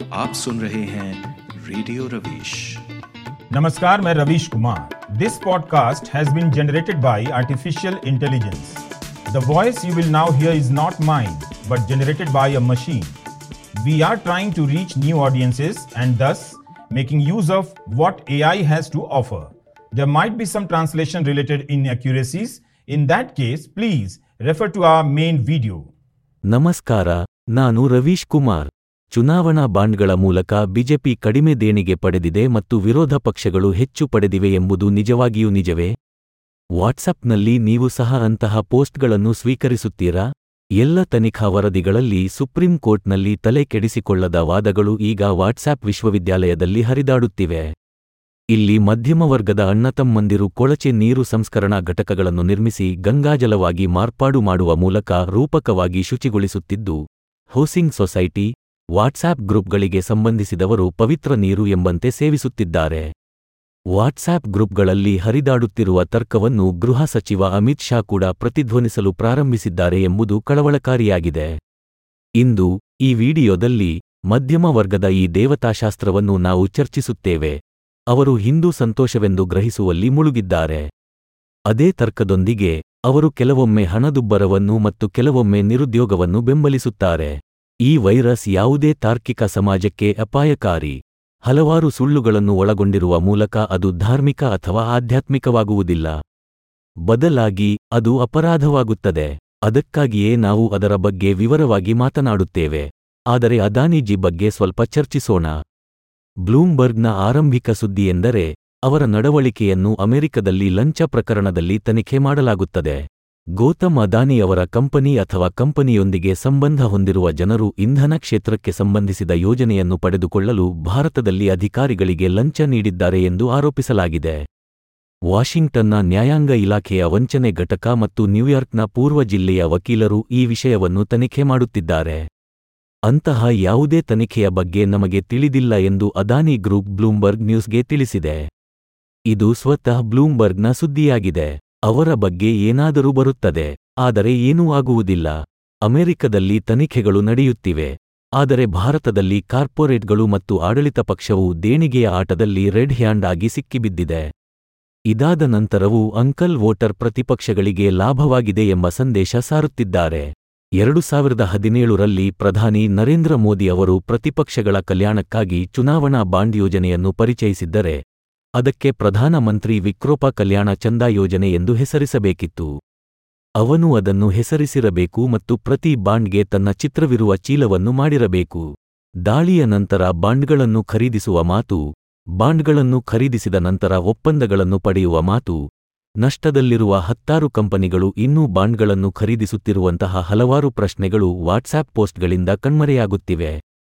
आप सुन रहे हैं रेडियो रवीश नमस्कार मैं Ravish Kumar this podcast has been generated by artificial intelligence the voice you will now hear is not mine but generated by a machine we are trying to reach new audiences and thus making use of what AI has to offer. There might be some translation related inaccuracies. In that case, please refer to our main video. ನಮಸ್ಕಾರ ನಾನು ರವೀಶ್ ಕುಮಾರ್ ಚುನಾವಣಾ ಬಾಂಡ್ಗಳ ಮೂಲಕ BJP ಕಡಿಮೆ ದೇಣಿಗೆ ಪಡೆದಿದೆ ಮತ್ತು ವಿರೋಧ ಪಕ್ಷಗಳು ಹೆಚ್ಚು ಪಡೆದಿವೆ ಎಂಬುದು ನಿಜವಾಗಿಯೂ ನಿಜವೇ ವಾಟ್ಸಪ್ನಲ್ಲಿ ನೀವು ಸಹ ಅಂತಹ ಪೋಸ್ಟ್ಗಳನ್ನು ಸ್ವೀಕರಿಸುತ್ತೀರಾ ಎಲ್ಲ ತನಿಖಾ ವರದಿಗಳಲ್ಲಿ ಸುಪ್ರೀಂ ಕೋರ್ಟ್ನಲ್ಲಿ ತಲೆ ಕೆಡಿಸಿಕೊಳ್ಳದ ವಾದಗಳು ಈಗ ವಾಟ್ಸ್ಆಪ್ ವಿಶ್ವವಿದ್ಯಾಲಯದಲ್ಲಿ ಹರಿದಾಡುತ್ತಿವೆ ಇಲ್ಲಿ ಮಧ್ಯಮ ವರ್ಗದ ಅಣ್ಣತಮ್ಮಂದಿರು ಕೊಳಚೆ ನೀರು ಸಂಸ್ಕರಣಾ ಘಟಕಗಳನ್ನು ನಿರ್ಮಿಸಿ ಗಂಗಾಜಲವಾಗಿ ಮಾರ್ಪಾಡು ಮಾಡುವ ಮೂಲಕ ರೂಪಕವಾಗಿ ಶುಚಿಗೊಳಿಸುತ್ತಿದ್ದು ಹೌಸಿಂಗ್ ಸೊಸೈಟಿ ವಾಟ್ಸ್ಆಪ್ ಗ್ರೂಪ್ಗಳಿಗೆ ಸಂಬಂಧಿಸಿದವರು ಪವಿತ್ರ ನೀರು ಎಂಬಂತೆ ಸೇವಿಸುತ್ತಿದ್ದಾರೆ ವಾಟ್ಸ್ಆಪ್ ಗ್ರೂಪ್ಗಳಲ್ಲಿ ಹರಿದಾಡುತ್ತಿರುವ ತರ್ಕವನ್ನು ಗೃಹ ಸಚಿವ ಅಮಿತ್ ಶಾ ಕೂಡ ಪ್ರತಿಧ್ವನಿಸಲು ಪ್ರಾರಂಭಿಸಿದ್ದಾರೆ ಎಂಬುದು ಕಳವಳಕಾರಿಯಾಗಿದೆ ಇಂದು ಈ ವಿಡಿಯೋದಲ್ಲಿ ಮಧ್ಯಮ ವರ್ಗದ ಈ ದೇವತಾಶಾಸ್ತ್ರವನ್ನು ನಾವು ಚರ್ಚಿಸುತ್ತೇವೆ ಅವರು ಹಿಂದೂ ಸಂತೋಷವೆಂದು ಗ್ರಹಿಸುವಲ್ಲಿ ಮುಳುಗಿದ್ದಾರೆ ಅದೇ ತರ್ಕದೊಂದಿಗೆ ಅವರು ಕೆಲವೊಮ್ಮೆ ಹಣದುಬ್ಬರವನ್ನು ಮತ್ತು ಕೆಲವೊಮ್ಮೆ ನಿರುದ್ಯೋಗವನ್ನು ಬೆಂಬಲಿಸುತ್ತಾರೆ ಈ ವೈರಸ್ ಯಾವುದೇ ತಾರ್ಕಿಕ ಸಮಾಜಕ್ಕೆ ಅಪಾಯಕಾರಿ ಹಲವಾರು ಸುಳ್ಳುಗಳನ್ನು ಒಳಗೊಂಡಿರುವ ಮೂಲಕ ಅದು ಧಾರ್ಮಿಕ ಅಥವಾ ಆಧ್ಯಾತ್ಮಿಕವಾಗುವುದಿಲ್ಲ ಬದಲಾಗಿ ಅದು ಅಪರಾಧವಾಗುತ್ತದೆ ಅದಕ್ಕಾಗಿಯೇ ನಾವು ಅದರ ಬಗ್ಗೆ ವಿವರವಾಗಿ ಮಾತನಾಡುತ್ತೇವೆ ಆದರೆ ಅದಾನಿಜಿ ಬಗ್ಗೆ ಸ್ವಲ್ಪ ಚರ್ಚಿಸೋಣ ಬ್ಲೂಮ್ಬರ್ಗ್ನ ಆರಂಭಿಕ ಸುದ್ದಿಯೆಂದರೆ ಅವರ ನಡವಳಿಕೆಯನ್ನು ಅಮೆರಿಕದಲ್ಲಿ ಲಂಚ ಪ್ರಕರಣದಲ್ಲಿ ತನಿಖೆ ಮಾಡಲಾಗುತ್ತದೆ ಗೌತಮ್ ಅದಾನಿಯವರ ಕಂಪನಿ ಅಥವಾ ಕಂಪನಿಯೊಂದಿಗೆ ಸಂಬಂಧ ಹೊಂದಿರುವ ಜನರು ಇಂಧನ ಕ್ಷೇತ್ರಕ್ಕೆ ಸಂಬಂಧಿಸಿದ ಯೋಜನೆಯನ್ನು ಪಡೆದುಕೊಳ್ಳಲು ಭಾರತದಲ್ಲಿ ಅಧಿಕಾರಿಗಳಿಗೆ ಲಂಚ ನೀಡಿದ್ದಾರೆ ಎಂದು ಆರೋಪಿಸಲಾಗಿದೆ ವಾಷಿಂಗ್ಟನ್ನ ನ್ಯಾಯಾಂಗ ಇಲಾಖೆಯ ವಂಚನೆ ಘಟಕ ಮತ್ತು ನ್ಯೂಯಾರ್ಕ್ನ ಪೂರ್ವ ಜಿಲ್ಲೆಯ ವಕೀಲರು ಈ ವಿಷಯವನ್ನು ತನಿಖೆ ಮಾಡುತ್ತಿದ್ದಾರೆ ಅಂತಹ ಯಾವುದೇ ತನಿಖೆಯ ಬಗ್ಗೆ ನಮಗೆ ತಿಳಿದಿಲ್ಲ ಎಂದು ಅದಾನಿ ಗ್ರೂಪ್ ಬ್ಲೂಮ್ಬರ್ಗ್ ನ್ಯೂಸ್ಗೆ ತಿಳಿಸಿದೆ ಇದು ಸ್ವತಃ ಬ್ಲೂಮ್ಬರ್ಗ್ನ ಸುದ್ದಿಯಾಗಿದೆ ಅವರ ಬಗ್ಗೆ ಏನಾದರೂ ಬರುತ್ತದೆ ಆದರೆ ಏನೂ ಆಗುವುದಿಲ್ಲ ಅಮೆರಿಕದಲ್ಲಿ ತನಿಖೆಗಳು ನಡೆಯುತ್ತಿವೆ ಆದರೆ ಭಾರತದಲ್ಲಿ ಕಾರ್ಪೊರೇಟ್ಗಳು ಮತ್ತು ಆಡಳಿತ ಪಕ್ಷವು ದೇಣಿಗೆಯ ಆಟದಲ್ಲಿ ರೆಡ್ ಹ್ಯಾಂಡ್ ಆಗಿ ಸಿಕ್ಕಿಬಿದ್ದಿದೆ ಇದಾದ ನಂತರವೂ ಅಂಕಲ್ ವೋಟರ್ ಪ್ರತಿಪಕ್ಷಗಳಿಗೆ ಲಾಭವಾಗಿದೆ ಎಂಬ ಸಂದೇಶ ಸಾರುತ್ತಿದ್ದಾರೆ ಎರಡು ಸಾವಿರದ ಹದಿನೇಳರಲ್ಲಿ ಪ್ರಧಾನಿ ನರೇಂದ್ರ ಮೋದಿ ಅವರು ಪ್ರತಿಪಕ್ಷಗಳ ಕಲ್ಯಾಣಕ್ಕಾಗಿ ಚುನಾವಣಾ ಬಾಂಡ್ ಯೋಜನೆಯನ್ನು ಪರಿಚಯಿಸಿದ್ದರೆ ಅದಕ್ಕೆ ಪ್ರಧಾನಮಂತ್ರಿ ವಿಕ್ರೋಪ ಕಲ್ಯಾಣ ಚಂದಾ ಯೋಜನೆ ಎಂದು ಹೆಸರಿಸಬೇಕಿತ್ತು ಅವನು ಅದನ್ನು ಹೆಸರಿಸಿರಬೇಕು ಮತ್ತು ಪ್ರತಿ ಬಾಂಡ್ಗೆ ತನ್ನ ಚಿತ್ರವಿರುವ ಚೀಲವನ್ನು ಮಾಡಿರಬೇಕು ದಾಳಿಯ ನಂತರ ಬಾಂಡ್ಗಳನ್ನು ಖರೀದಿಸುವ ಮಾತು ಬಾಂಡ್ಗಳನ್ನು ಖರೀದಿಸಿದ ನಂತರ ಒಪ್ಪಂದಗಳನ್ನು ಪಡೆಯುವ ಮಾತು ನಷ್ಟದಲ್ಲಿರುವ ಹತ್ತಾರು ಕಂಪನಿಗಳು ಇನ್ನೂ ಬಾಂಡ್ಗಳನ್ನು ಖರೀದಿಸುತ್ತಿರುವಂತಹ ಹಲವಾರು ಪ್ರಶ್ನೆಗಳು ವಾಟ್ಸ್ಆಪ್ ಪೋಸ್ಟ್ಗಳಿಂದ ಕಣ್ಮರೆಯಾಗುತ್ತಿವೆ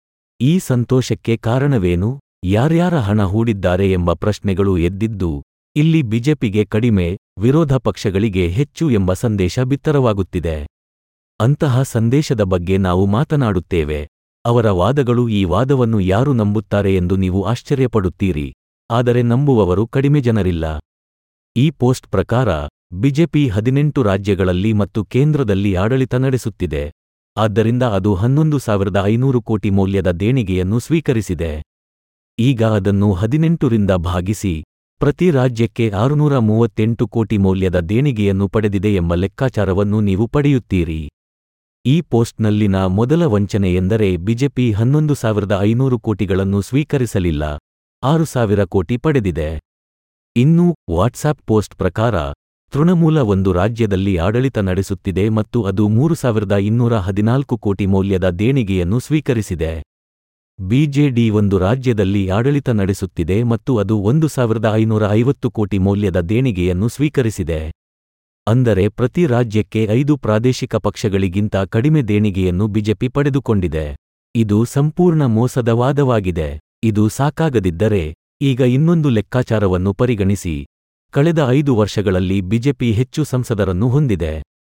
ಈ ಸಂತೋಷಕ್ಕೆ ಕಾರಣವೇನು ಯಾರ್ಯಾರ ಹಣ ಹೂಡಿದ್ದಾರೆ ಎಂಬ ಪ್ರಶ್ನೆಗಳು ಎದ್ದಿದ್ದು ಇಲ್ಲಿ ಬಿಜೆಪಿಗೆ ಕಡಿಮೆ ವಿರೋಧ ಪಕ್ಷಗಳಿಗೆ ಹೆಚ್ಚು ಎಂಬ ಸಂದೇಶ ಬಿತ್ತರವಾಗುತ್ತಿದೆ ಅಂತಹ ಸಂದೇಶದ ಬಗ್ಗೆ ನಾವು ಮಾತನಾಡುತ್ತೇವೆ ಅವರ ವಾದಗಳು ಈ ವಾದವನ್ನು ಯಾರು ನಂಬುತ್ತಾರೆ ಎಂದು ನೀವು ಆಶ್ಚರ್ಯಪಡುತ್ತೀರಿ ಆದರೆ ನಂಬುವವರು ಕಡಿಮೆ ಜನರಿಲ್ಲ ಈ ಪೋಸ್ಟ್ ಪ್ರಕಾರ ಬಿಜೆಪಿ ಹದಿನೆಂಟು ರಾಜ್ಯಗಳಲ್ಲಿ ಮತ್ತು ಕೇಂದ್ರದಲ್ಲಿ ಆಡಳಿತ ನಡೆಸುತ್ತಿದೆ ಆದ್ದರಿಂದ ಅದು ಹನ್ನೊಂದು ಸಾವಿರದ ಐನೂರು ಕೋಟಿ ಮೌಲ್ಯದ ದೇಣಿಗೆಯನ್ನು ಸ್ವೀಕರಿಸಿದೆ ಈಗ ಅದನ್ನು ಹದಿನೆಂಟರಿಂದ ಭಾಗಿಸಿ ಪ್ರತಿ ರಾಜ್ಯಕ್ಕೆ ಆರುನೂರ ಮೂವತ್ತೆಂಟು ಕೋಟಿ ಮೌಲ್ಯದ ದೇಣಿಗೆಯನ್ನು ಪಡೆದಿದೆ ಎಂಬ ಲೆಕ್ಕಾಚಾರವನ್ನು ನೀವು ಪಡೆಯುತ್ತೀರಿ ಈ ಪೋಸ್ಟ್ನಲ್ಲಿನ ಮೊದಲ ವಂಚನೆ ಎಂದರೆ ಬಿಜೆಪಿ ಹನ್ನೊಂದು ಸಾವಿರದ ಐನೂರು ಕೋಟಿಗಳನ್ನು ಸ್ವೀಕರಿಸಲಿಲ್ಲ ಆರು ಸಾವಿರ ಕೋಟಿ ಪಡೆದಿದೆ ಇನ್ನು ವಾಟ್ಸಾಪ್ ಪೋಸ್ಟ್ ಪ್ರಕಾರ ತೃಣಮೂಲ ಒಂದು ರಾಜ್ಯದಲ್ಲಿ ಆಡಳಿತ ನಡೆಸುತ್ತಿದೆ ಮತ್ತು ಅದು ಮೂರು ಸಾವಿರದ ಇನ್ನೂರ ಹದಿನಾಲ್ಕು ಕೋಟಿ ಮೌಲ್ಯದ ದೇಣಿಗೆಯನ್ನು ಸ್ವೀಕರಿಸಿದೆ ಬಿಜೆಡಿ ಒಂದು ರಾಜ್ಯದಲ್ಲಿ ಆಡಳಿತ ನಡೆಸುತ್ತಿದೆ ಮತ್ತು ಅದು ಒಂದು ಸಾವಿರದ ಐನೂರ ಐವತ್ತು ಕೋಟಿ ಮೌಲ್ಯದ ದೇಣಿಗೆಯನ್ನು ಸ್ವೀಕರಿಸಿದೆ ಅಂದರೆ ಪ್ರತಿ ರಾಜ್ಯಕ್ಕೆ ಐದು ಪ್ರಾದೇಶಿಕ ಪಕ್ಷಗಳಿಗಿಂತ ಕಡಿಮೆ ದೇಣಿಗೆಯನ್ನು ಬಿಜೆಪಿ ಪಡೆದುಕೊಂಡಿದೆ ಇದು ಸಂಪೂರ್ಣ ಮೋಸದ ವಾದವಾಗಿದೆ ಇದು ಸಾಕಾಗದಿದ್ದರೆ ಈಗ ಇನ್ನೊಂದು ಲೆಕ್ಕಾಚಾರವನ್ನು ಪರಿಗಣಿಸಿ ಕಳೆದ ಐದು ವರ್ಷಗಳಲ್ಲಿ ಬಿಜೆಪಿ ಹೆಚ್ಚು ಸಂಸದರನ್ನು ಹೊಂದಿದೆ